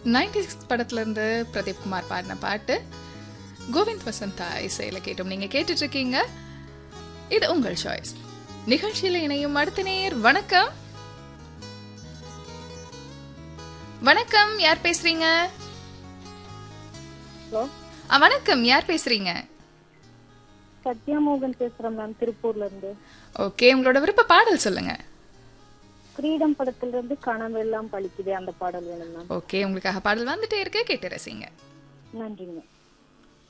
ninety six படத்துல இருந்து பிரதீப் குமார் பாடின பாட்டு கோவிந்த் வசந்தா இசையில கேட்டோம் நீங்க கேட்டுட்டு இருக்கீங்க இது உங்கள் சாய்ஸ் நிகழ்ச்சியில இணையும் அடுத்த நேர் வணக்கம் வணக்கம் யார் பேசுறீங்க ஹலோ ஆ, வணக்கம் யார் பேசுறீங்க சத்யாமோகன் பேசுறேன் மேம் திருப்பூர்ல இருந்து ஓகே உங்களோட விருப்ப பாடல் சொல்லுங்க கிரீடம் படத்துல இருந்து கனவெல்லாம் பழிக்குதே அந்த பாடல் வேணும் மேம் ஓகே உங்களுக்காக பாடல் வந்துட்டே இருக்கு கேட்டு ரசிங்க நன்றிங்க